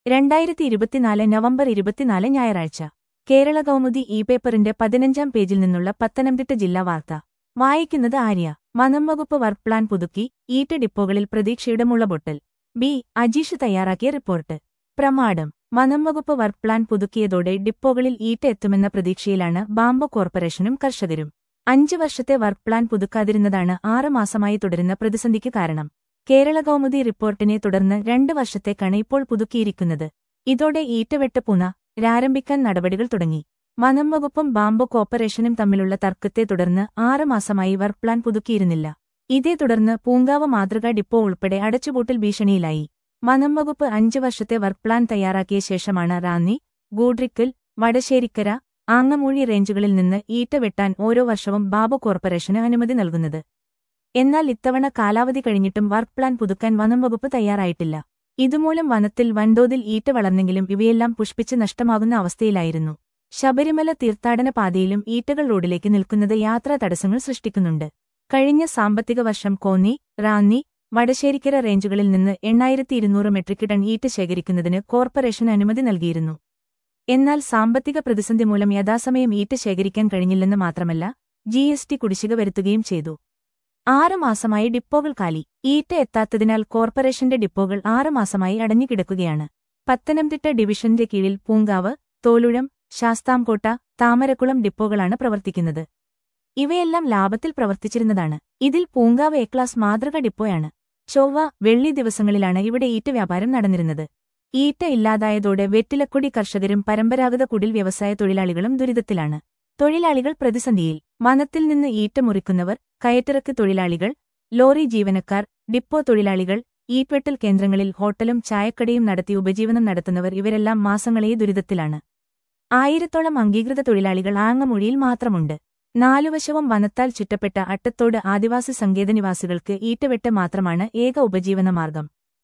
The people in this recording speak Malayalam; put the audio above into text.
രണ്ടായിരത്തി ഇരുപത്തിനാല് നവംബർ ഇരുപത്തിനാല് ഞായറാഴ്ച കേരള കൗമുദി ഇ പേപ്പറിന്റെ പതിനഞ്ചാം പേജിൽ നിന്നുള്ള പത്തനംതിട്ട ജില്ലാ വാർത്ത വായിക്കുന്നത് ആര്യ വനം വകുപ്പ് വർക്ക് പ്ലാൻ പുതുക്കി ഈറ്റ് ഡിപ്പോകളിൽ പ്രതീക്ഷയുടെ മുളപൊട്ടൽ ബി അജീഷ് തയ്യാറാക്കിയ റിപ്പോർട്ട് പ്രമാടം വനം വകുപ്പ് വർക്ക് പ്ലാൻ പുതുക്കിയതോടെ ഡിപ്പോകളിൽ ഈറ്റ എത്തുമെന്ന പ്രതീക്ഷയിലാണ് ബാംബോ കോർപ്പറേഷനും കർഷകരും അഞ്ച് വർഷത്തെ വർക്ക് പ്ലാൻ പുതുക്കാതിരുന്നതാണ് ആറ് മാസമായി തുടരുന്ന പ്രതിസന്ധിക്ക് കാരണം കേരള കൗമുദി റിപ്പോർട്ടിനെ തുടർന്ന് രണ്ട് വർഷത്തേക്കാണ് ഇപ്പോൾ പുതുക്കിയിരിക്കുന്നത് ഇതോടെ ഈറ്റവെട്ട് പുന രാരംഭിക്കാൻ നടപടികൾ തുടങ്ങി വനം വകുപ്പും ബാംബോ കോർപ്പറേഷനും തമ്മിലുള്ള തർക്കത്തെ തുടർന്ന് ആറ് മാസമായി വർക്ക് പ്ലാൻ പുതുക്കിയിരുന്നില്ല ഇതേ തുടർന്ന് പൂങ്കാവ് മാതൃകാ ഡിപ്പോ ഉൾപ്പെടെ അടച്ചുപൂട്ടൽ ഭീഷണിയിലായി വനം വകുപ്പ് അഞ്ച് വർഷത്തെ വർക്ക് പ്ലാൻ തയ്യാറാക്കിയ ശേഷമാണ് റാന്നി ഗൂഡ്രിക്കൽ വടശ്ശേരിക്കര ആങ്ങമൂഴി റേഞ്ചുകളിൽ നിന്ന് ഈറ്റ വെട്ടാൻ ഓരോ വർഷവും ബാബു കോർപ്പറേഷന് അനുമതി നൽകുന്നത് എന്നാൽ ഇത്തവണ കാലാവധി കഴിഞ്ഞിട്ടും വർക്ക് പ്ലാൻ പുതുക്കാൻ വനം വകുപ്പ് തയ്യാറായിട്ടില്ല ഇതുമൂലം വനത്തിൽ വൻതോതിൽ ഈറ്റ വളർന്നെങ്കിലും ഇവയെല്ലാം പുഷ്പിച്ച് നഷ്ടമാകുന്ന അവസ്ഥയിലായിരുന്നു ശബരിമല തീർത്ഥാടന പാതയിലും ഈറ്റകൾ റോഡിലേക്ക് നിൽക്കുന്നത് യാത്രാ തടസ്സങ്ങൾ സൃഷ്ടിക്കുന്നുണ്ട് കഴിഞ്ഞ സാമ്പത്തിക വർഷം കോന്നി റാന്നി വടശ്ശേരിക്കര റേഞ്ചുകളിൽ നിന്ന് എണ്ണായിരത്തി ഇരുന്നൂറ് മെട്രിക് ടൺ ഈറ്റ ശേഖരിക്കുന്നതിന് കോർപ്പറേഷൻ അനുമതി നൽകിയിരുന്നു എന്നാൽ സാമ്പത്തിക പ്രതിസന്ധി മൂലം യഥാസമയം ഈറ്റ ശേഖരിക്കാൻ കഴിഞ്ഞില്ലെന്ന് മാത്രമല്ല ജി എസ് ടി കുടിശ്ശിക വരുത്തുകയും ചെയ്തു ആറ് മാസമായി ഡിപ്പോകൾ കാലി ഈറ്റ എത്താത്തതിനാൽ കോർപ്പറേഷന്റെ ഡിപ്പോകൾ ആറ് മാസമായി അടഞ്ഞുകിടക്കുകയാണ് പത്തനംതിട്ട ഡിവിഷന്റെ കീഴിൽ പൂങ്കാവ് തോലുഴം ശാസ്താംകോട്ട താമരക്കുളം ഡിപ്പോകളാണ് പ്രവർത്തിക്കുന്നത് ഇവയെല്ലാം ലാഭത്തിൽ പ്രവർത്തിച്ചിരുന്നതാണ് ഇതിൽ പൂങ്കാവ് എ ക്ലാസ് മാതൃക ഡിപ്പോയാണ് ചൊവ്വ വെള്ളി ദിവസങ്ങളിലാണ് ഇവിടെ ഈറ്റ വ്യാപാരം നടന്നിരുന്നത് ഈറ്റ ഇല്ലാതായതോടെ വെറ്റിലക്കൊടി കർഷകരും പരമ്പരാഗത കുടിൽ വ്യവസായ തൊഴിലാളികളും ദുരിതത്തിലാണ് തൊഴിലാളികൾ പ്രതിസന്ധിയിൽ വനത്തിൽ നിന്ന് ഈറ്റ മുറിക്കുന്നവർ കയറ്റിറക്ക് തൊഴിലാളികൾ ലോറി ജീവനക്കാർ ഡിപ്പോ തൊഴിലാളികൾ ഈറ്റ്വെട്ടൽ കേന്ദ്രങ്ങളിൽ ഹോട്ടലും ചായക്കടയും നടത്തി ഉപജീവനം നടത്തുന്നവർ ഇവരെല്ലാം മാസങ്ങളെ ദുരിതത്തിലാണ് ആയിരത്തോളം അംഗീകൃത തൊഴിലാളികൾ ആങ്ങമൊഴിയിൽ മാത്രമുണ്ട് നാലുവശവും വനത്താൽ ചുറ്റപ്പെട്ട അട്ടത്തോട് ആദിവാസി സങ്കേതനിവാസികൾക്ക് ഈറ്റവെട്ട് മാത്രമാണ് ഏക ഉപജീവന മാർഗം